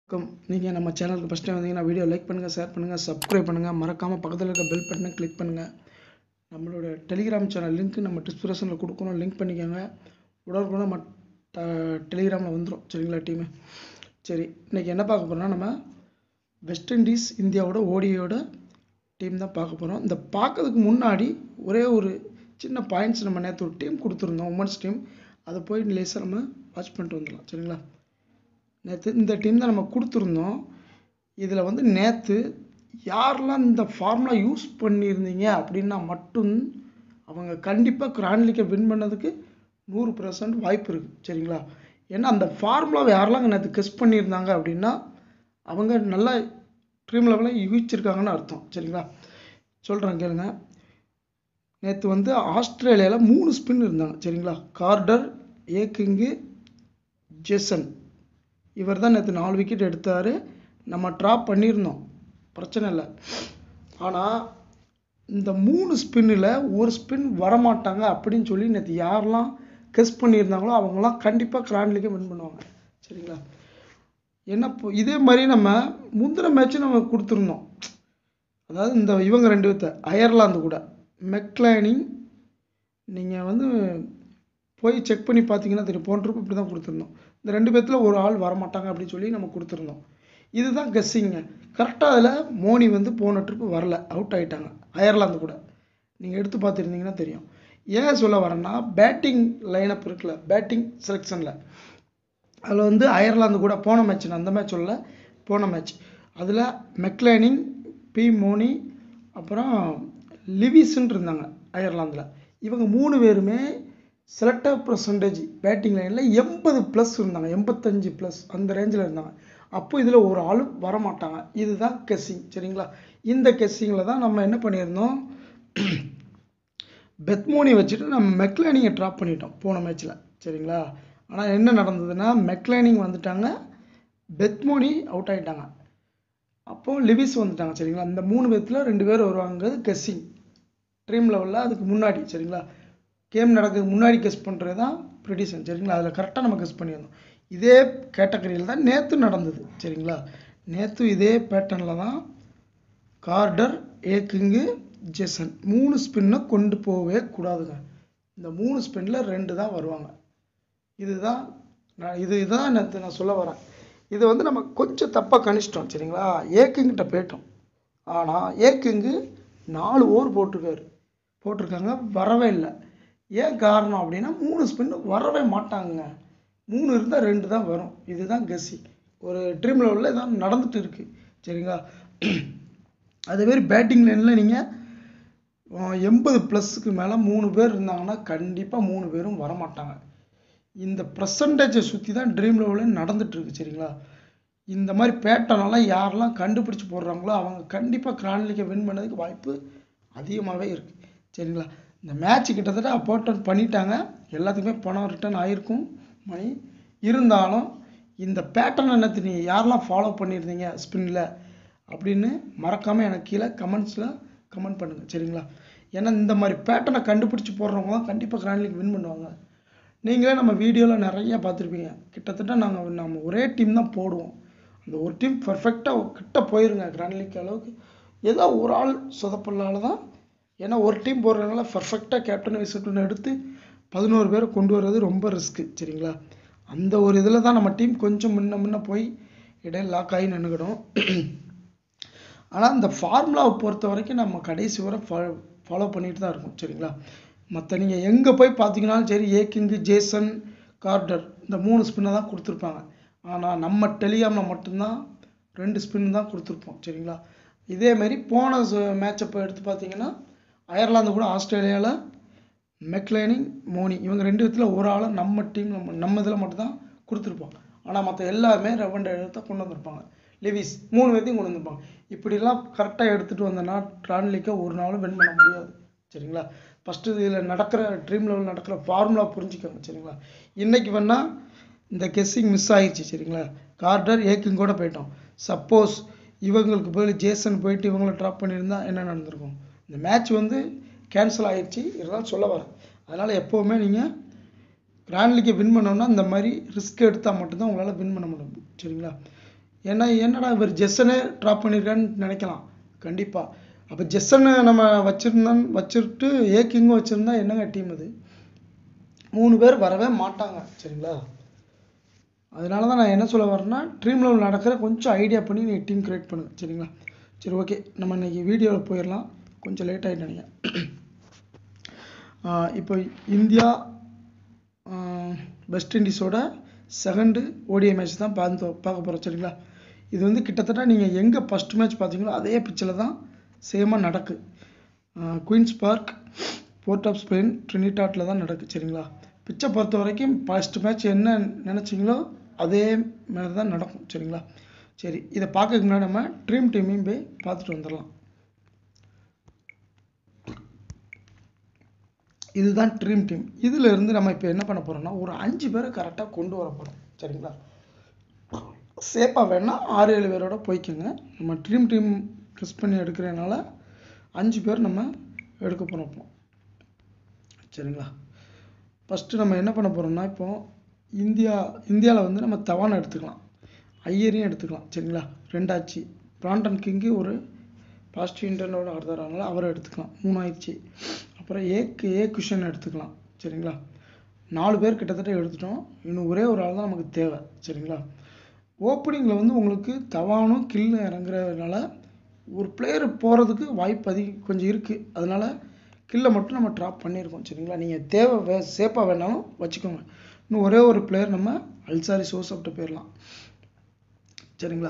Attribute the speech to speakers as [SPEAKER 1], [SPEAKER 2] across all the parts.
[SPEAKER 1] வணக்கம் நீங்கள் நம்ம சேனலுக்கு ஃபஸ்ட் டைம் வந்தீங்கன்னா வீடியோ லைக் பண்ணுங்கள் ஷேர் பண்ணுங்கள் சப்ஸ்கிரைப் பண்ணுங்கள் மறக்காமல் பக்கத்தில் இருக்க பெல் பட்டனை கிளிக் பண்ணுங்கள் நம்மளோட டெலிகிராம் சேனல் லிங்க் நம்ம டிஸ்கிரிப்ஷனில் கொடுக்கணும் லிங்க் பண்ணிக்கோங்க உடனுக்குடன் மற்ற டெலிகிராமில் வந்துடும் சரிங்களா டீமு சரி இன்றைக்கி என்ன பார்க்க போகிறோம்னா நம்ம வெஸ்ட் இண்டீஸ் இந்தியாவோட ஓடியோட டீம் தான் பார்க்க போகிறோம் இந்த பார்க்கறதுக்கு முன்னாடி ஒரே ஒரு சின்ன பாயிண்ட்ஸ் நம்ம நேற்று ஒரு டீம் கொடுத்துருந்தோம் உமன்ஸ் டீம் அதை போய் லேசாக நம்ம வாட்ச் பண்ணிட்டு வந்துடலாம் சரிங்களா நேற்று இந்த டீம் தான் நம்ம கொடுத்துருந்தோம் இதில் வந்து நேற்று யாரெல்லாம் இந்த ஃபார்முலா யூஸ் பண்ணியிருந்தீங்க அப்படின்னா மட்டும் அவங்க கண்டிப்பாக கிராண்ட்லிக்கை வின் பண்ணதுக்கு நூறு பர்சன்ட் வாய்ப்பு இருக்குது சரிங்களா ஏன்னா அந்த ஃபார்முலாவை யாரெல்லாம் நேற்று கெஸ் பண்ணியிருந்தாங்க அப்படின்னா அவங்க நல்லா ட்ரீம் லெவலில் யூகிச்சிருக்காங்கன்னு அர்த்தம் சரிங்களா சொல்கிறேன் கேளுங்க நேற்று வந்து ஆஸ்திரேலியாவில் மூணு ஸ்பின் இருந்தாங்க சரிங்களா கார்டர் ஏக்கிங்கு ஜெசன் இவர் தான் நேற்று நாலு விக்கெட் எடுத்தார் நம்ம ட்ராப் பண்ணியிருந்தோம் பிரச்சனை இல்லை ஆனால் இந்த மூணு ஸ்பின்னில் ஒரு ஸ்பின் வரமாட்டாங்க அப்படின்னு சொல்லி நேற்று யாரெல்லாம் கெஸ் பண்ணியிருந்தாங்களோ அவங்களாம் கண்டிப்பாக கிராண்ட்லிக்கே வின் பண்ணுவாங்க சரிங்களா என்ன இப்போ இதே மாதிரி நம்ம முந்தின மேட்ச்சு நம்ம கொடுத்துருந்தோம் அதாவது இந்த இவங்க ரெண்டு பேர்த்த அயர்லாந்து கூட மெக்லானிங் நீங்கள் வந்து போய் செக் பண்ணி பார்த்தீங்கன்னா தெரியும் போன ட்ரிப் இப்படி தான் கொடுத்துருந்தோம் இந்த ரெண்டு பேர்த்தில் ஒரு ஆள் வரமாட்டாங்க அப்படின்னு சொல்லி நம்ம கொடுத்துருந்தோம் இதுதான் கெஸ்ஸிங்க கரெக்டாக அதில் மோனி வந்து போன ட்ரிப்பு வரல அவுட் ஆகிட்டாங்க அயர்லாந்து கூட நீங்கள் எடுத்து பார்த்துருந்தீங்கன்னா தெரியும் ஏன் சொல்ல வரேன்னா பேட்டிங் லைனப் இருக்குல்ல பேட்டிங் செலெக்ஷனில் அதில் வந்து அயர்லாந்து கூட போன மேட்ச் நான் அந்த மேட்ச் சொல்லல போன மேட்ச் அதில் மெக்லேனிங் பி மோனி அப்புறம் லிவிஸ்ன்னு இருந்தாங்க அயர்லாந்தில் இவங்க மூணு பேருமே செலக்டர் பர்சன்டேஜ் பேட்டிங் லைனில் எண்பது ப்ளஸ் இருந்தாங்க எண்பத்தஞ்சு ப்ளஸ் அந்த ரேஞ்சில் இருந்தாங்க அப்போ இதில் ஒரு ஆள் வரமாட்டாங்க இதுதான் கெஸ்ஸிங் சரிங்களா இந்த கெஸ்ஸிங்கில் தான் நம்ம என்ன பண்ணியிருந்தோம் பெத்மோனி வச்சுட்டு நம்ம மெக்லேனிங்கை ட்ராப் பண்ணிட்டோம் போன மேட்ச்சில் சரிங்களா ஆனால் என்ன நடந்ததுன்னா மெக்லேனிங் வந்துட்டாங்க பெத்மோனி அவுட் ஆகிட்டாங்க அப்போது லிவிஸ் வந்துட்டாங்க சரிங்களா இந்த மூணு பேர்த்தில் ரெண்டு பேர் வருவாங்கிறது கெஸ்ஸிங் ட்ரீம் லெவலில் அதுக்கு முன்னாடி சரிங்களா கேம் நடக்கிறதுக்கு முன்னாடி கெஸ் பண்ணுறது தான் ப்ரிடிஷன் சரிங்களா அதில் கரெக்டாக நம்ம கெஸ் பண்ணியிருந்தோம் இதே கேட்டகரியில் தான் நேற்று நடந்தது சரிங்களா நேற்று இதே பேட்டர்னில் தான் கார்டர் ஏக்குங்கு ஜெசன் மூணு ஸ்பின்னை கொண்டு போகவே கூடாதுங்க இந்த மூணு ஸ்பின்னில் ரெண்டு தான் வருவாங்க இதுதான் நான் இது இதுதான் நேற்று நான் சொல்ல வரேன் இது வந்து நம்ம கொஞ்சம் தப்பாக கணிச்சிட்டோம் சரிங்களா ஏக்குங்கிட்ட போயிட்டோம் ஆனால் ஏக்குங்கு நாலு ஓவர் போட்டிருக்காரு போட்டிருக்காங்க வரவே இல்லை ஏன் காரணம் அப்படின்னா மூணு ஸ்பின் வரவே மாட்டாங்க மூணு இருந்தால் ரெண்டு தான் வரும் இதுதான் கெஸ்ஸி ஒரு ட்ரீம் லெவலில் இதான் நடந்துட்டு இருக்கு சரிங்களா அதேமாரி பேட்டிங் லைனில் நீங்கள் எண்பது ப்ளஸ்க்கு மேலே மூணு பேர் இருந்தாங்கன்னா கண்டிப்பாக மூணு பேரும் வரமாட்டாங்க இந்த பர்சன்டேஜை சுற்றி தான் ட்ரீம் லெவலில் நடந்துட்டு இருக்கு சரிங்களா இந்த மாதிரி பேட்டர்னெல்லாம் யாரெல்லாம் கண்டுபிடிச்சி போடுறாங்களோ அவங்க கண்டிப்பாக கிரான்லிக்கை வின் பண்ணதுக்கு வாய்ப்பு அதிகமாகவே இருக்குது சரிங்களா இந்த மேட்ச் கிட்டத்தட்ட அப்போட்டன் பண்ணிட்டாங்க எல்லாத்துக்குமே பணம் ரிட்டர்ன் ஆகிருக்கும் மணி இருந்தாலும் இந்த பேட்டர்ன் என்னத்து நீ யாரெல்லாம் ஃபாலோ பண்ணியிருந்தீங்க ஸ்பின்னில் அப்படின்னு மறக்காமல் எனக்கு கீழே கமெண்ட்ஸில் கமெண்ட் பண்ணுங்கள் சரிங்களா ஏன்னா இந்த மாதிரி பேட்டர்னை கண்டுபிடிச்சி போடுறவங்க தான் கண்டிப்பாக கிராண்ட் லீக் வின் பண்ணுவாங்க நீங்களே நம்ம வீடியோவில் நிறைய பார்த்துருப்பீங்க கிட்டத்தட்ட நாங்கள் நம்ம ஒரே டீம் தான் போடுவோம் அந்த ஒரு டீம் பர்ஃபெக்டாக கிட்ட போயிருங்க கிராண்ட் லீக் அளவுக்கு ஏதோ ஒரு ஆள் சொதப்பலால தான் ஏன்னா ஒரு டீம் போடுறதுனால பர்ஃபெக்டாக கேப்டன் விசிட்னு எடுத்து பதினோரு பேரை கொண்டு வர்றது ரொம்ப ரிஸ்க்கு சரிங்களா அந்த ஒரு இதில் தான் நம்ம டீம் கொஞ்சம் முன்ன முன்ன போய் இடையில லாக் ஆகி நின்றுக்கிடும் ஆனால் இந்த ஃபார்முலாவை பொறுத்த வரைக்கும் நம்ம கடைசி வரை ஃபாலோ ஃபாலோ பண்ணிட்டு தான் இருக்கோம் சரிங்களா மற்ற நீங்கள் எங்கே போய் பார்த்தீங்கன்னாலும் சரி ஏக்கிங்கு ஜேசன் கார்டர் இந்த மூணு ஸ்பின்னை தான் கொடுத்துருப்பாங்க ஆனால் நம்ம டெலிகாமில் மட்டும்தான் ரெண்டு ஸ்பின் தான் கொடுத்துருப்போம் சரிங்களா இதேமாரி போன மேட்சை இப்போ எடுத்து பார்த்தீங்கன்னா அயர்லாந்து கூட ஆஸ்திரேலியாவில் மெக்லேனிங் மோனி இவங்க ரெண்டு விதத்தில் ஒரு ஆளை நம்ம டீம் நம்ம நம்ம இதில் மட்டும்தான் கொடுத்துருப்போம் ஆனால் மற்ற எல்லாருமே ரெவண்ட் எடுத்து கொண்டு வந்திருப்பாங்க லிவிஸ் மூணு பேர்த்தையும் கொண்டு வந்திருப்பாங்க இப்படிலாம் கரெக்டாக எடுத்துகிட்டு வந்தோன்னா ட்ரான்லிக்கை ஒரு நாளும் வின் பண்ண முடியாது சரிங்களா ஃபஸ்ட்டு இதில் நடக்கிற ட்ரீம் லெவல் நடக்கிற ஃபார்முலா புரிஞ்சுக்கோங்க சரிங்களா இன்றைக்கி வேணால் இந்த கெஸ்ஸிங் மிஸ் ஆகிடுச்சு சரிங்களா கார்டர் ஏக்கிங் கூட போயிட்டோம் சப்போஸ் இவங்களுக்கு பதில் ஜேசன் போயிட்டு இவங்கள ட்ராப் பண்ணியிருந்தா என்ன நடந்திருக்கும் இந்த மேட்ச் வந்து கேன்சல் ஆகிடுச்சு இதெல்லாம் சொல்ல வரேன் அதனால் எப்போவுமே நீங்கள் கிராண்ட் லீக்கை வின் பண்ணோம்னா இந்த மாதிரி ரிஸ்க் எடுத்தால் மட்டும்தான் உங்களால் வின் பண்ண முடியும் சரிங்களா ஏன்னா என்னடா இவர் ஜெஸ்ஸனே ட்ராப் பண்ணியிருக்கான்னு நினைக்கலாம் கண்டிப்பாக அப்போ ஜெஸ்ஸனை நம்ம வச்சுருந்தோம் வச்சுட்டு ஏ கிங்கும் வச்சுருந்தா என்னங்க டீம் அது மூணு பேர் வரவே மாட்டாங்க சரிங்களா அதனால தான் நான் என்ன சொல்ல வரேன்னா ட்ரீம் லெவல் நடக்கிற கொஞ்சம் ஐடியா பண்ணி நீங்கள் டீம் கிரியேட் பண்ணுங்க சரிங்களா சரி ஓகே நம்ம இன்னைக்கு வீடியோவில் போயிடலாம் கொஞ்சம் லேட் ஆகிட்டு நினைக்கிறேன் ஆஹ் இப்போ இந்தியா வெஸ்ட் இண்டீஸோட செகண்டு ஓடிஐ மேட்ச் தான் பார்த்து பார்க்க போகிறோம் சரிங்களா இது வந்து கிட்டத்தட்ட நீங்கள் எங்கே ஃபஸ்ட் மேட்ச் பார்த்தீங்களோ அதே பிச்சில் தான் சேமாக நடக்கு Queens Park Port of Spain ட்ரினிடாட்டில் தான் நடக்கு சரிங்களா பிச்சை பொறுத்த வரைக்கும் ஃபஸ்ட் மேட்ச் என்ன நினச்சிங்களோ அதே மாதிரி தான் நடக்கும் சரிங்களா சரி இதை பார்க்கறதுக்கு முன்னாடி நம்ம ட்ரீம் டீமையும் போய் பார்த்துட்டு வந்துடலாம் இதுதான் ட்ரீம் டீம் இதில் இருந்து நம்ம இப்போ என்ன பண்ண போகிறோம்னா ஒரு அஞ்சு பேரை கரெக்டாக கொண்டு வர போகிறோம் சரிங்களா சேஃபாக வேணால் ஆறு ஏழு பேரோட போய்க்கோங்க நம்ம ட்ரீம் டீம் ப்ரெஸ் பண்ணி எடுக்கிறதுனால அஞ்சு பேர் நம்ம எடுக்க போகிறோம் இப்போ சரிங்களா ஃபஸ்ட்டு நம்ம என்ன பண்ண போகிறோம்னா இப்போ இந்தியா இந்தியாவில் வந்து நம்ம தவானை எடுத்துக்கலாம் ஐயரையும் எடுத்துக்கலாம் சரிங்களா ரெண்டாச்சு பிராண்டன் கிங்கு ஒரு பாசிட்டிவ் இன்டர்னோட ஆடுறதுனால அவரை எடுத்துக்கலாம் மூணாயிடுச்சு அப்புறம் ஏக்கு ஏ குஷன் எடுத்துக்கலாம் சரிங்களா நாலு பேர் கிட்டத்தட்ட எடுத்துட்டோம் இன்னும் ஒரே ஒரு ஆள் தான் நமக்கு தேவை சரிங்களா ஓப்பனிங்கில் வந்து உங்களுக்கு தவானும் கில்லு இறங்குறதுனால ஒரு பிளேயர் போகிறதுக்கு வாய்ப்பு அதிகம் கொஞ்சம் இருக்குது அதனால கில்லை மட்டும் நம்ம ட்ராப் பண்ணியிருக்கோம் சரிங்களா நீங்கள் தேவை வே சேஃபாக வேணாலும் வச்சுக்கோங்க இன்னும் ஒரே ஒரு பிளேயர் நம்ம அல்சாரி சோசப்ட்ட போயிடலாம் சரிங்களா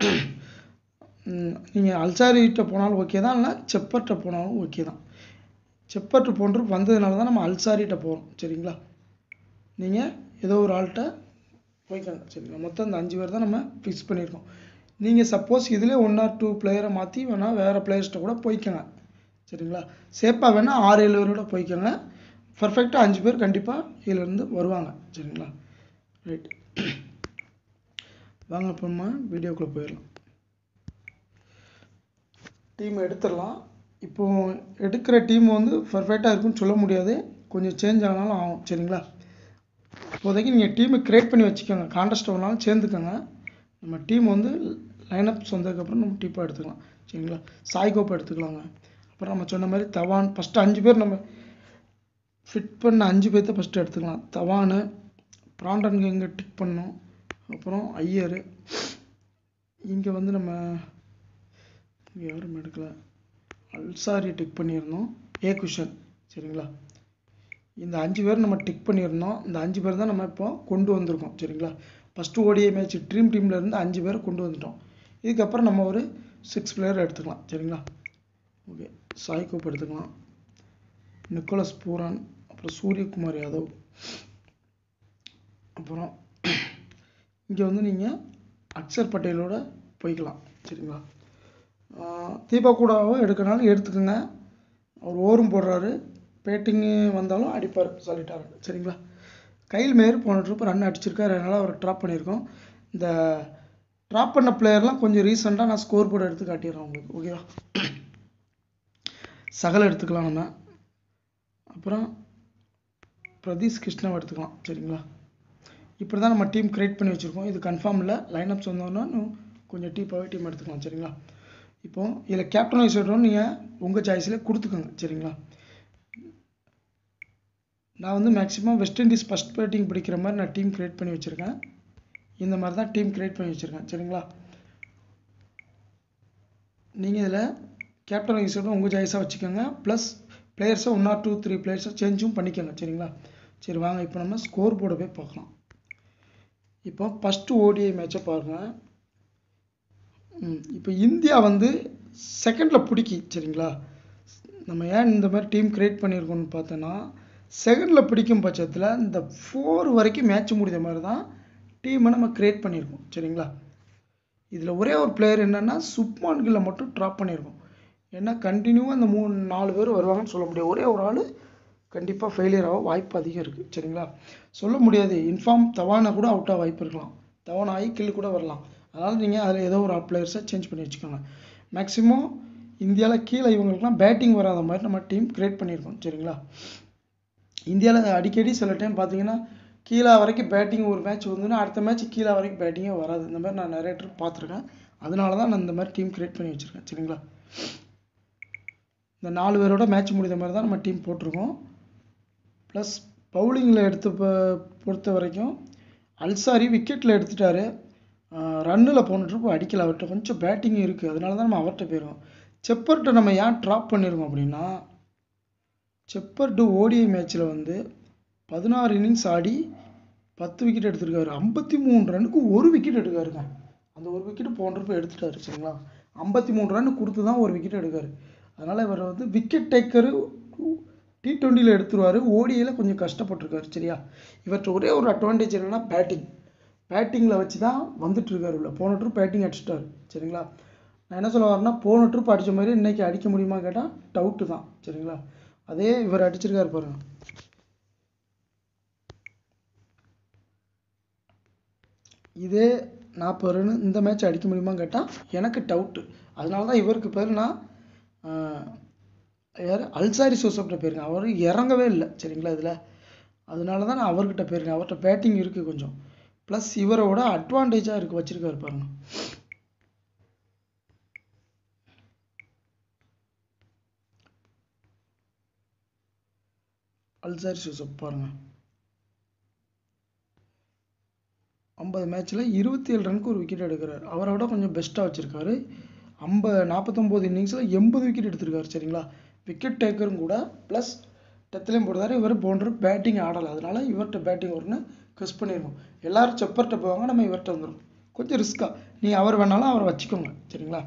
[SPEAKER 1] நீங்கள் அல்சாரிகிட்ட போனாலும் ஓகே தான் இல்லை செப்பர்கிட்ட போனாலும் ஓகே தான் செப்பர்ட்டு போன்று வந்ததுனால தான் நம்ம அல்சாரிகிட்ட போகிறோம் சரிங்களா நீங்கள் ஏதோ ஒரு ஆள்கிட்ட போய்க்கோங்க சரிங்களா மொத்தம் இந்த அஞ்சு பேர் தான் நம்ம ஃபிக்ஸ் பண்ணியிருக்கோம் நீங்கள் சப்போஸ் இதிலே ஒன் ஆர் டூ பிளேயரை மாற்றி வேணால் வேறு பிளேயர்ஸ்கிட்ட கூட போய்க்கோங்க சரிங்களா சேஃபாக வேணால் ஆறு ஏழு பேரோட போய்க்கோங்க பர்ஃபெக்டாக அஞ்சு பேர் கண்டிப்பாக இதிலேருந்து வருவாங்க சரிங்களா ரைட் வாங்க அப்புறமா வீடியோக்குள்ளே போயிடலாம் டீம் எடுத்துடலாம் இப்போ எடுக்கிற டீம் வந்து பர்ஃபெக்டாக இருக்குன்னு சொல்ல முடியாது கொஞ்சம் சேஞ்ச் ஆனாலும் ஆகும் சரிங்களா இப்போதைக்கு நீங்கள் டீமை கிரியேட் பண்ணி வச்சுக்கோங்க கான்டெஸ்ட் வேணாலும் சேர்ந்துக்கோங்க நம்ம டீம் வந்து லைனப்ஸ் வந்ததுக்கப்புறம் நம்ம டீப்பாக எடுத்துக்கலாம் சரிங்களா சாய் கோப்பை எடுத்துக்கலாங்க அப்புறம் நம்ம சொன்ன மாதிரி தவான் ஃபஸ்ட்டு அஞ்சு பேர் நம்ம ஃபிட் பண்ண அஞ்சு பேர்த்த ஃபஸ்ட்டு எடுத்துக்கலாம் தவானு பிராண்டன் இங்கே டிக் பண்ணோம் அப்புறம் ஐயரு இங்கே வந்து நம்ம இங்கே யாரும் எடுக்கல அல்சாரி டிக் பண்ணியிருந்தோம் ஏ குஷன் சரிங்களா இந்த அஞ்சு பேர் நம்ம டிக் பண்ணியிருந்தோம் இந்த அஞ்சு பேர் தான் நம்ம இப்போ கொண்டு வந்திருக்கோம் சரிங்களா ஃபஸ்ட்டு ஓடிஐ மேட்ச் ட்ரீம் டீமில் இருந்து அஞ்சு பேர் கொண்டு வந்துட்டோம் இதுக்கப்புறம் நம்ம ஒரு சிக்ஸ் பிளேயர் எடுத்துக்கலாம் சரிங்களா ஓகே சாய் கோப் எடுத்துக்கலாம் நிக்கோலஸ் பூரான் அப்புறம் சூரியகுமார் யாதவ் அப்புறம் இங்கே வந்து நீங்கள் அக்ஷர் பட்டேலோட போய்க்கலாம் சரிங்களா தீபா கூடாவும் எடுக்கனாலும் எடுத்துக்கோங்க அவர் ஓரும் போடுறாரு பேட்டிங்கு வந்தாலும் அடிப்பார் சொல்லிட்டாரு சரிங்களா கையில் மேயர் போன ட்ரிப் ரன் அடிச்சிருக்காரு அதனால் அவர் ட்ராப் பண்ணியிருக்கோம் இந்த ட்ராப் பண்ண பிளேயர்லாம் கொஞ்சம் ரீசெண்டாக நான் ஸ்கோர் போர்டு எடுத்து காட்டிடுறேன் உங்களுக்கு ஓகேவா சகல் எடுத்துக்கலாம் நம்ம அப்புறம் பிரதீஷ் கிருஷ்ணாவை எடுத்துக்கலாம் சரிங்களா இப்படி தான் நம்ம டீம் கிரியேட் பண்ணி வச்சுருக்கோம் இது கன்ஃபார்ம் இல்லை லைனப்ஸ் வந்தோன்னா இன்னும் கொஞ்சம் டீப்பாகவே டீம் எடுத்துக்கலாம் சரிங்களா இப்போ இதில் கேப்டன் வைஸ் நீங்கள் உங்கள் சாய்ஸில் கொடுத்துக்கோங்க சரிங்களா நான் வந்து maximum West Indies first batting பிடிக்கிற மாதிரி நான் டீம் கிரியேட் பண்ணி வச்சுருக்கேன் இந்த மாதிரி தான் டீம் கிரியேட் பண்ணி வச்சுருக்கேன் சரிங்களா நீங்கள் இதில் கேப்டன் வைஸோட உங்கள் சாய்ஸாக வச்சுக்கோங்க ப்ளஸ் பிளேயர்ஸை ஒன் ஆர் டூ த்ரீ பிளேயர்ஸை சேஞ்சும் பண்ணிக்கோங்க சரிங்களா சரி வாங்க இப்போ நம்ம ஸ்கோர் போர்டை போய் பார்க்கலாம் இப்போ ஃபஸ்ட்டு ஓடிஐ மேட்சை பாருங்கள் இப்போ இந்தியா வந்து செகண்டில் பிடிக்கி சரிங்களா நம்ம ஏன் இந்த மாதிரி டீம் கிரியேட் பண்ணியிருக்கோம்னு பார்த்தோன்னா செகண்டில் பிடிக்கும் பட்சத்தில் இந்த ஃபோர் வரைக்கும் மேட்ச் முடிஞ்ச மாதிரி தான் டீமை நம்ம கிரியேட் பண்ணியிருக்கோம் சரிங்களா இதில் ஒரே ஒரு பிளேயர் என்னென்னா சுப்மான் கில்லை மட்டும் ட்ராப் பண்ணியிருக்கோம் ஏன்னா கண்டினியூவாக அந்த மூணு நாலு பேர் வருவாங்கன்னு சொல்ல முடியாது ஒரே ஒரு ஆள் கண்டிப்பாக ஃபெயிலியர் ஆக வாய்ப்பு அதிகம் இருக்குது சரிங்களா சொல்ல முடியாது இன்ஃபார்ம் தவானை கூட அவுட்டாக வாய்ப்பு இருக்கலாம் தவான் ஆகி கில்லு கூட வரலாம் அதனால் நீங்கள் அதில் ஏதோ ஒரு பிளேயர்ஸை சேஞ்ச் பண்ணி வச்சுக்கோங்க மேக்ஸிமம் இந்தியாவில் கீழே இவங்களுக்குலாம் பேட்டிங் வராத மாதிரி நம்ம டீம் கிரியேட் பண்ணியிருக்கோம் சரிங்களா இந்தியாவில் அடிக்கடி சில டைம் பார்த்தீங்கன்னா கீழே வரைக்கும் பேட்டிங் ஒரு மேட்ச் வந்துன்னா அடுத்த மேட்ச் கீழே வரைக்கும் பேட்டிங்கே வராது இந்த மாதிரி நான் நிறைய ட்ரிப் பார்த்துருக்கேன் அதனால தான் நான் இந்த மாதிரி டீம் கிரியேட் பண்ணி வச்சுருக்கேன் சரிங்களா இந்த நாலு பேரோட மேட்ச் முடிந்த மாதிரி தான் நம்ம டீம் போட்டிருக்கோம் ப்ளஸ் பவுலிங்கில் எடுத்து ப- பொறுத்த வரைக்கும் அல்சாரி விக்கெட்டில் எடுத்துட்டாரு ரன்னில் போன ட்ரிப் அடிக்கல அவர்கிட்ட கொஞ்சம் பேட்டிங் இருக்குது அதனால தான் நம்ம அவர்கிட்ட போயிருக்கோம் செப்பர்கிட்ட நம்ம ஏன் ட்ராப் பண்ணியிருக்கோம் அப்படின்னா செப்பர்டு ஓடிஐ மேட்ச்சில் வந்து பதினாறு இன்னிங்ஸ் ஆடி பத்து விக்கெட் எடுத்திருக்காரு ஐம்பத்தி மூணு ரன்னுக்கு ஒரு விக்கெட் எடுக்காருங்க அந்த ஒரு விக்கெட் போன்றப்ப எடுத்துட்டாரு சரிங்களா ஐம்பத்தி மூணு ரன் கொடுத்து தான் ஒரு விக்கெட் எடுக்காரு அதனால் இவர் வந்து விக்கெட் டேக்கரு டி டுவெண்ட்டியில் எடுத்துருவார் ஓடியில் கொஞ்சம் கஷ்டப்பட்டிருக்காரு சரியா இவர்கிட்ட ஒரே ஒரு அட்வான்டேஜ் என்னன்னா பேட்டிங் பேட்டிங்கில் வச்சு தான் வந்துட்டு இருக்காரு உள்ள போன ட்ரிப் பேட்டிங் அடிச்சிட்டாரு சரிங்களா நான் என்ன சொல்ல வரேன்னா போன ட்ரிப் அடித்த மாதிரி இன்னைக்கு அடிக்க முடியுமா கேட்டால் டவுட்டு தான் சரிங்களா அதே இவர் அடிச்சிருக்காரு பாருங்க இதே நாற்பது ரன் இந்த மேட்ச் அடிக்க முடியுமான்னு கேட்டால் எனக்கு டவுட்டு அதனால தான் இவருக்கு பேர் நான் ஆஹ், யார் அல்சாரி சோசப்ட்ட போயிருக்கேன் அவர் இறங்கவே இல்லை சரிங்களா இதில் அதனால தான் நான் அவர்கிட்ட போயிருக்கேன் அவர்கிட்ட பேட்டிங் இருக்குது கொஞ்சம் ப்ளஸ் இவரோட அட்வான்டேஜாக இருக்கு வச்சிருக்காரு பாருங்க அல்சாரி சூசப் பாருங்க ஐம்பது மேட்ச்சில் இருபத்தி ஏழு ரனுக்கு ஒரு விக்கெட் எடுக்கிறார் அவரை விட கொஞ்சம் பெஸ்ட்டாக வச்சுருக்காரு ஐம்பது நாற்பத்தொம்போது இன்னிங்ஸில் எண்பது விக்கெட் எடுத்திருக்காரு சரிங்களா விக்கெட் டேக்கரும் கூட ப்ளஸ் டெத்துலேயும் போடுறாரு இவர் போன்ற பேட்டிங் ஆடலை அதனால இவர்கிட்ட பேட்டிங் வரும்னு கெஸ் பண்ணியிருக்கோம் எல்லாரும் செப்பர்கிட்ட போவாங்க நம்ம இவர்கிட்ட வந்துடும் கொஞ்சம் ரிஸ்க்காக நீ அவர் வேணாலும் அவரை வச்சுக்கோங்க சரிங்களா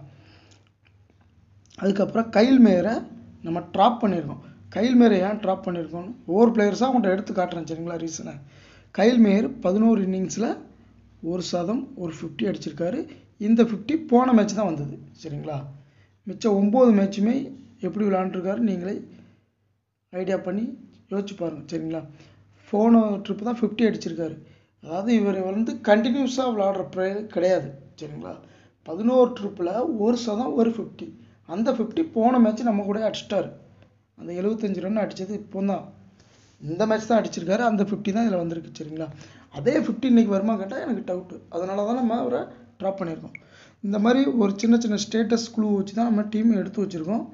[SPEAKER 1] அதுக்கப்புறம் கைல் மேயரை நம்ம ட்ராப் பண்ணியிருக்கோம் கைல் மேயரை ஏன் ட்ராப் பண்ணியிருக்கோம் ஒவ்வொரு பிளேயர்ஸாக உங்கள்கிட்ட எடுத்து காட்டுறேன் சரிங்களா ரீசனை கைல் மேயர் பதினோரு இன்னிங்ஸில் ஒரு சதம் ஒரு ஃபிஃப்டி அடிச்சிருக்காரு இந்த ஃபிஃப்டி போன மேட்ச் தான் வந்தது சரிங்களா மிச்சம் ஒம்பது மேட்சுமே எப்படி விளாண்டுருக்காரு நீங்களே ஐடியா பண்ணி யோசிச்சு பாருங்கள் சரிங்களா போன ட்ரிப்பு தான் ஃபிஃப்டி அடிச்சிருக்காரு அதாவது இவர் வந்து கண்டினியூஸாக விளாடுற பிளேயர் கிடையாது சரிங்களா பதினோரு ட்ரிப்பில் ஒரு சதம் ஒரு ஃபிஃப்டி அந்த ஃபிஃப்டி போன மேட்ச் நம்ம கூட அடிச்சிட்டாரு அந்த எழுபத்தஞ்சு ரன் அடித்தது இப்போ தான் இந்த மேட்ச் தான் அடிச்சிருக்காரு அந்த ஃபிஃப்டி தான் இதில் வந்திருக்கு சரிங்களா அதே ஃபிஃப்டி இன்னைக்கு வருமா கேட்டால் எனக்கு டவுட்டு அதனால தான் நம்ம அவரை ட்ராப் பண்ணியிருக்கோம் இந்த மாதிரி ஒரு சின்ன சின்ன ஸ்டேட்டஸ் குழு வச்சு தான் நம்ம டீம் எடுத்து வச்சுருக்கோம்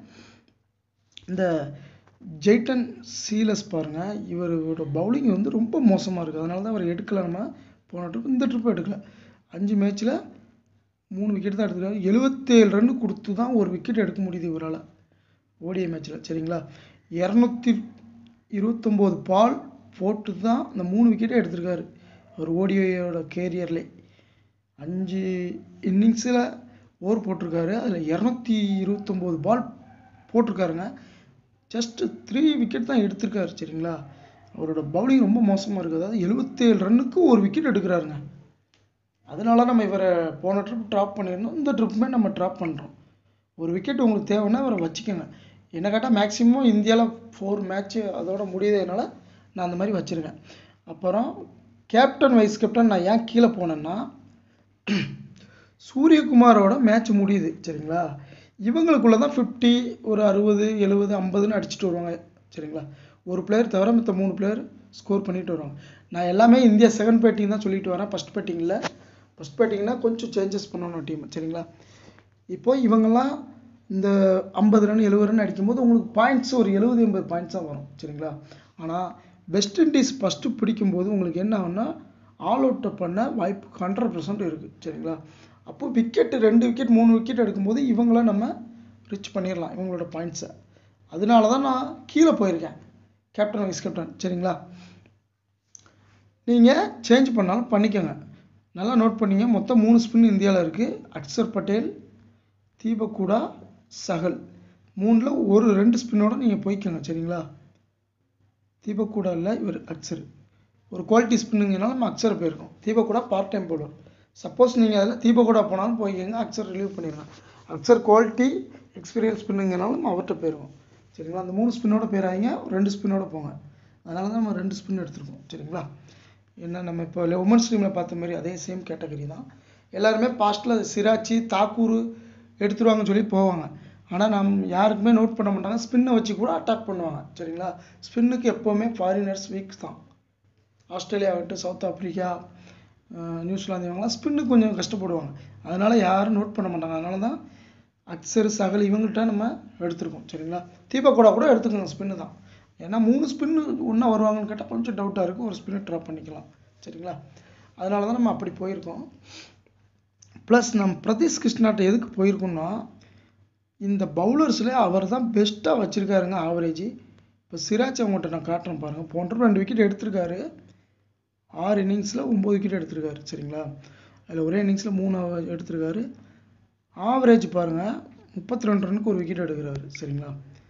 [SPEAKER 1] இந்த ஜெய்டன் சீலஸ் பாருங்க இவரோட பவுலிங் வந்து ரொம்ப மோசமாக இருக்குது அதனால தான் அவர் எடுக்கல நம்ம போன ட்ரிப் இந்த ட்ரிப் எடுக்கல அஞ்சு மேட்ச்சில் மூணு விக்கெட் தான் எடுத்துருக்காரு எழுபத்தேழு ரன் கொடுத்து தான் ஒரு விக்கெட் எடுக்க முடியுது இவரால் ஓடிஐ மேட்ச்சில் சரிங்களா இரநூத்தி இருபத்தொம்போது பால் போட்டு தான் அந்த மூணு விக்கெட்டே எடுத்திருக்காரு அவர் ஓடிஐயோட கேரியர்லே அஞ்சு இன்னிங்ஸில் ஓவர் போட்டிருக்காரு அதில் இரநூத்தி இருபத்தொம்போது பால் போட்டிருக்காருங்க ஜஸ்ட் த்ரீ விக்கெட் தான் எடுத்திருக்காரு சரிங்களா அவரோட பவுலிங் ரொம்ப மோசமாக இருக்குது அதாவது எழுபத்தேழு ரன்னுக்கு ஒரு விக்கெட் எடுக்கிறாருங்க அதனால நம்ம இவரை போன ட்ரிப் ட்ராப் பண்ணியிருந்தோம் இந்த ட்ரிப்புமே நம்ம ட்ராப் பண்ணுறோம் ஒரு விக்கெட் உங்களுக்கு தேவைன்னா அவரை வச்சுக்கோங்க என்ன கேட்டால் மேக்ஸிமம் இந்தியாவில் ஃபோர் மேட்ச்சு அதோட முடியுதுனால நான் அந்த மாதிரி வச்சுருக்கேன் அப்புறம் கேப்டன் வைஸ் கேப்டன் நான் ஏன் கீழே போனேன்னா சூரியகுமாரோட மேட்ச் முடியுது சரிங்களா இவங்களுக்குள்ள தான் ஃபிஃப்டி ஒரு அறுபது எழுபது ஐம்பதுன்னு அடிச்சுட்டு வருவாங்க சரிங்களா ஒரு பிளேயர் தவிர மற்ற மூணு பிளேயர் ஸ்கோர் பண்ணிட்டு வருவாங்க நான் எல்லாமே இந்தியா செகண்ட் பேட்டிங் தான் சொல்லிட்டு வரேன் ஃபர்ஸ்ட் பேட்டிங்கில் ஃபர்ஸ்ட் பேட்டிங்னா கொஞ்சம் சேஞ்சஸ் பண்ணணும் டீம் சரிங்களா இப்போ இவங்கெல்லாம் இந்த ஐம்பது ரன் எழுபது ரன் அடிக்கும்போது உங்களுக்கு பாயிண்ட்ஸ் ஒரு எழுபது எண்பது பாயிண்ட்ஸ் தான் வரும் சரிங்களா ஆனால் வெஸ்ட் இண்டீஸ் ஃபஸ்ட்டு பிடிக்கும்போது உங்களுக்கு என்ன ஆகும்னா ஆல் அவுட் பண்ண வாய்ப்பு ஹண்ட்ரட் பர்சன்ட் இருக்குது சரிங்களா அப்போ விக்கெட் ரெண்டு விக்கெட் மூணு விக்கெட் எடுக்கும்போது இவங்கள நம்ம ரிச் பண்ணிடலாம் இவங்களோட பாயிண்ட்ஸை அதனால தான் நான் கீழே போயிருக்கேன் கேப்டன் வைஸ் கேப்டன் சரிங்களா நீங்கள் சேஞ்ச் பண்ணாலும் பண்ணிக்கோங்க நல்லா நோட் பண்ணிங்க மொத்தம் மூணு ஸ்பின் இந்தியாவில் இருக்குது அக்சர் பட்டேல் தீபக்கூடா சஹல் மூணில் ஒரு ரெண்டு ஸ்பின்னோட நீங்கள் போய்க்கோங்க சரிங்களா தீபக்கூடா இல்லை இவர் அக்சர் ஒரு குவாலிட்டி ஸ்பின்னுங்கனால நம்ம அக்சர் போயிருக்கோம் தீபக்கூடா பார்ட் டைம் பவுலர் சப்போஸ் நீங்கள் அதில் தீபக்கூடா போனாலும் போய்க்கோங்க அக்சர் ரிலீவ் பண்ணிடலாம் அக்சர் குவாலிட்டி எக்ஸ்பீரியன்ஸ் ஸ்பின்னுங்கனாலும் நம்ம அவர்கிட்ட போயிருக்கோம் சரிங்களா அந்த மூணு ஸ்பின்னோட போயிடாதீங்க ரெண்டு ஸ்பின்னோட போங்க அதனால தான் நம்ம ரெண்டு ஸ்பின் எடுத்திருக்கோம் சரிங்களா என்ன நம்ம இப்போ உமன்ஸ் டீமில் பார்த்த மாதிரி அதே சேம் கேட்டகரி தான் எல்லாருமே பாஸ்ட்டில் சிராச்சி தாக்கூர் எடுத்துருவாங்கன்னு சொல்லி போவாங்க ஆனால் நம் யாருக்குமே நோட் பண்ண மாட்டாங்க ஸ்பின்னை வச்சு கூட அட்டாக் பண்ணுவாங்க சரிங்களா ஸ்பின்னுக்கு எப்போவுமே ஃபாரினர்ஸ் வீக் தான் ஆஸ்திரேலியா ஆகட்டும் சவுத் ஆப்பிரிக்கா அஹ் நியூசிலாந்து இவங்கெல்லாம் ஸ்பின்னுக்கு கொஞ்சம் கஷ்டப்படுவாங்க அதனால யாரும் நோட் பண்ண மாட்டாங்க அதனால தான் அக்சர் சகல் இவங்ககிட்ட நம்ம எடுத்திருக்கோம் சரிங்களா தீபக் கூட கூட எடுத்துக்கோங்க ஸ்பின்னு தான் ஏன்னா மூணு ஸ்பின்னு ஒன்றா வருவாங்கன்னு கேட்டால் கொஞ்சம் டவுட்டாக இருக்கும் ஒரு ஸ்பின்னு ட்ராப் பண்ணிக்கலாம் சரிங்களா அதனால தான் நம்ம அப்படி போயிருக்கோம் ப்ளஸ் நம்ம பிரதீஷ் கிருஷ்ணாட்ட எதுக்கு போயிருக்கோம்னா இந்த பவுலர்ஸில் அவர் தான் பெஸ்ட்டாக வச்சுருக்காருங்க ஆவரேஜ் இப்போ சிராஜ் அவங்ககிட்ட நான் காட்டுறேன் பாருங்கள் போன்ற ரெண்டு விக்கெட் எடுத்திருக்காரு ஆறு இன்னிங்ஸில் ஒம்பது விக்கெட் எடுத்திருக்காரு சரிங்களா அதில் ஒரே இன்னிங்ஸில் மூணு எடுத்திருக்காரு ஆவரேஜ் பாருங்கள் முப்பத்தி ரெண்டு ரனுக்கு ஒரு விக்கெட் எடுக்கிறாரு சரிங்களா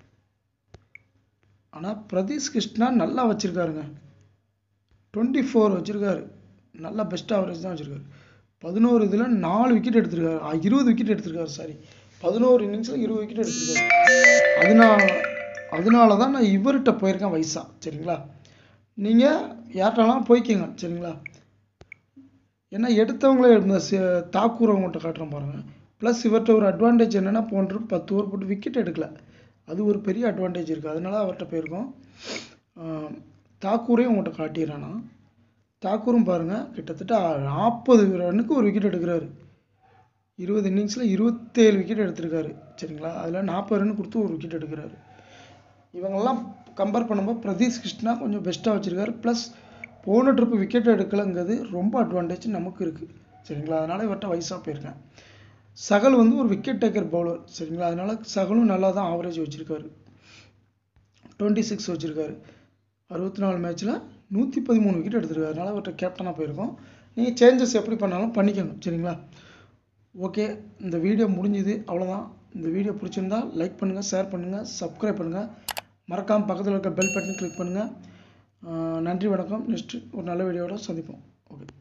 [SPEAKER 1] ஆனால் பிரதீஷ் கிருஷ்ணா நல்லா வச்சுருக்காருங்க டுவெண்ட்டி ஃபோர் வச்சுருக்காரு நல்லா பெஸ்ட் ஆவரேஜ் தான் வச்சுருக்காரு பதினோரு இதில் நாலு விக்கெட் எடுத்திருக்காரு ஆ, இருபது விக்கெட் எடுத்திருக்காரு சாரி பதினோரு இன்னிங்ஸில் இருபது விக்கெட் எடுத்திருக்காரு அதனால அதனால தான் நான் இவர்கிட்ட போயிருக்கேன் வயசா சரிங்களா நீங்கள் யார்கிட்டலாம் போய்க்கிங்க சரிங்களா ஏன்னா எடுத்தவங்களே இந்த சி- தாக்கூர் அவங்கள்ட்ட காட்டுறேன் பாருங்கள் ப்ளஸ் இவர்கிட்ட ஒரு அட்வான்டேஜ் என்னென்னா போன்று பத்து ஓவர் போட்டு விக்கெட் எடுக்கல அது ஒரு பெரிய அட்வான்டேஜ் இருக்குது அதனால அவர்கிட்ட போயிருக்கோம் ஆஹ் தாக்கூரையும் உங்கள்கிட்ட காட்டிடுறேன் நான் தாக்கூரும் பாருங்கள் கிட்டத்தட்ட நாற்பது ரன்னுக்கு ஒரு விக்கெட் எடுக்கிறாரு இருபது இன்னிங்ஸில் இருபத்தேழு விக்கெட் எடுத்திருக்காரு சரிங்களா அதில் நாற்பது ரன் கொடுத்து ஒரு விக்கெட் எடுக்கிறாரு இவங்கெல்லாம் கம்பேர் பண்ணும்போது பிரதீஷ் கிருஷ்ணா கொஞ்சம் பெஸ்ட்டாக வச்சுருக்காரு ப்ளஸ் போன ட்ரிப்பு விக்கெட் எடுக்கலைங்கிறது ரொம்ப அட்வான்டேஜ் நமக்கு இருக்குது சரிங்களா அதனால் இவர்கிட்ட வயசாக போயிருக்கேன் சகல் வந்து ஒரு விக்கெட் டேக்கர் பவுலர் சரிங்களா அதனால சகலும் நல்லா தான் ஆவரேஜ் வச்சுருக்காரு டுவெண்ட்டி சிக்ஸ் வச்சுருக்காரு அறுபத்தி நாலு மேட்ச்சில் நூற்றி பதிமூணு விக்கெட் எடுத்திருக்காரு அதனால் அவர்கிட்ட கேப்டனாக போயிருக்கோம் நீங்கள் சேஞ்சஸ் எப்படி பண்ணாலும் பண்ணிக்கோங்க சரிங்களா ஓகே இந்த வீடியோ முடிஞ்சுது அவ்வளோதான் இந்த வீடியோ பிடிச்சிருந்தா லைக் பண்ணுங்கள் ஷேர் பண்ணுங்கள் சப்ஸ்கிரைப் பண்ணுங்கள் மறக்காமல் பக்கத்தில் இருக்க பெல் பட்டன் கிளிக் பண்ணுங்கள் நன்றி வணக்கம் நெக்ஸ்ட் ஒரு நல்ல வீடியோவோட சந்திப்போம் ஓகே